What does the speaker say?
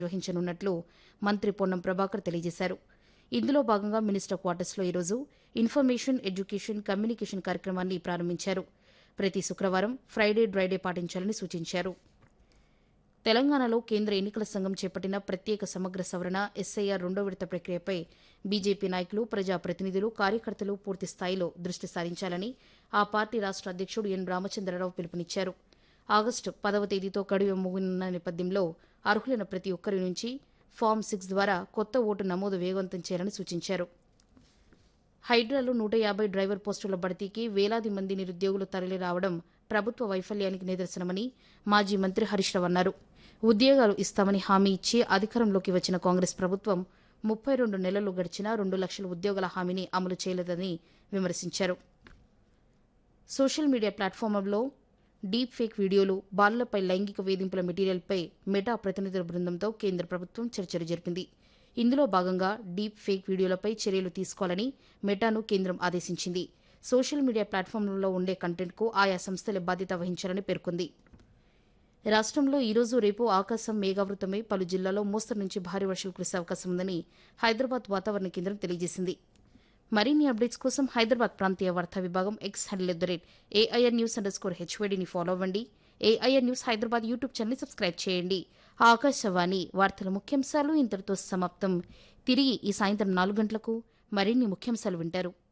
నిర్వహించనున్నట్లు మంత్రి పొన్నం ప్రభాకర్ తెలియజేశారు ఇందులో భాగంగా మినిస్టర్ క్వార్టర్స్లో ఈరోజు ఇన్ఫర్మేషన్ ఎడ్యుకేషన్ కమ్యూనికేషన్ కార్యక్రమాన్ని ప్రారంభించారు ప్రతి శుక్రవారం ఫ్రైడే డ్రైడే పాటించాలని సూచించారు తెలంగాణలో కేంద్ర ఎన్నికల సంఘం చేపట్టిన ప్రత్యేక సమగ్ర సవరణ ఎస్ఐఆర్ రెండో విడత ప్రక్రియపై బీజేపీ నాయకులు ప్రజాప్రతినిధులు కార్యకర్తలు పూర్తి స్థాయిలో దృష్టి సారించాలని ఆ పార్టీ రాష్ట అధ్యక్షుడు ఎన్ రామచంద్రరావు పిలుపునిచ్చారు ఆగస్టు పదవ తేదీతో గడువు ముగిన నేపథ్యంలో అర్హులైన ప్రతి ఒక్కరి నుంచి ఫామ్ సిక్స్ ద్వారా కొత్త ఓటు నమోదు వేగవంతం చేయాలని సూచించారు హైడ్రాలో నూట యాభై డ్రైవర్ పోస్టుల భర్తీకి వేలాది మంది నిరుద్యోగులు తరలి రావడం ప్రభుత్వ వైఫల్యానికి నిదర్శనమని మాజీ మంత్రి హరీష్ రావు అన్నారు ఉద్యోగాలు ఇస్తామని హామీ ఇచ్చి అధికారంలోకి వచ్చిన కాంగ్రెస్ ప్రభుత్వం ముప్పై రెండు నెలలు గడిచినా రెండు లక్షల ఉద్యోగాల హామీని అమలు చేయలేదని విమర్శించారు సోషల్ మీడియా ప్లాట్ఫామ్లలో డీప్ ఫేక్ వీడియోలు బాలులపై లైంగిక వేధింపుల మెటీరియల్పై మెటా ప్రతినిధుల బృందంతో కేంద్ర ప్రభుత్వం చర్చలు జరిపింది ఇందులో భాగంగా డీప్ ఫేక్ వీడియోలపై చర్యలు తీసుకోవాలని మెటాను కేంద్రం ఆదేశించింది సోషల్ మీడియా ప్లాట్ఫామ్లలో ఉండే కంటెంట్కు ఆయా సంస్థలే బాధ్యత వహించాలని పేర్కొంది రాష్ట్రంలో ఈరోజు రేపు ఆకాశం మేఘావృతమై పలు జిల్లాల్లో మోస్తరు నుంచి భారీ వర్షాలు కురిసే అవకాశం ఉందని హైదరాబాద్ వాతావరణ కేంద్రం తెలియజేసింది మరిన్ని అప్డేట్స్ కోసం హైదరాబాద్ ప్రాంతీయ వార్తా విభాగం X handle at the rate AIR news under score హెచ్వేడిని ఫాలో అవ్వండి ఏఐఆర్ న్యూస్ హైదరాబాద్ యూట్యూబ్ ఛానల్ని సబ్స్క్రైబ్ చేయండి ఆకాశవాణి వార్తల ముఖ్యాంశాలు ఇంతటితో సమాప్తం తిరిగి ఈ సాయంత్రం నాలుగు గంటలకు మరిన్ని ముఖ్యాంశాలు వింటారు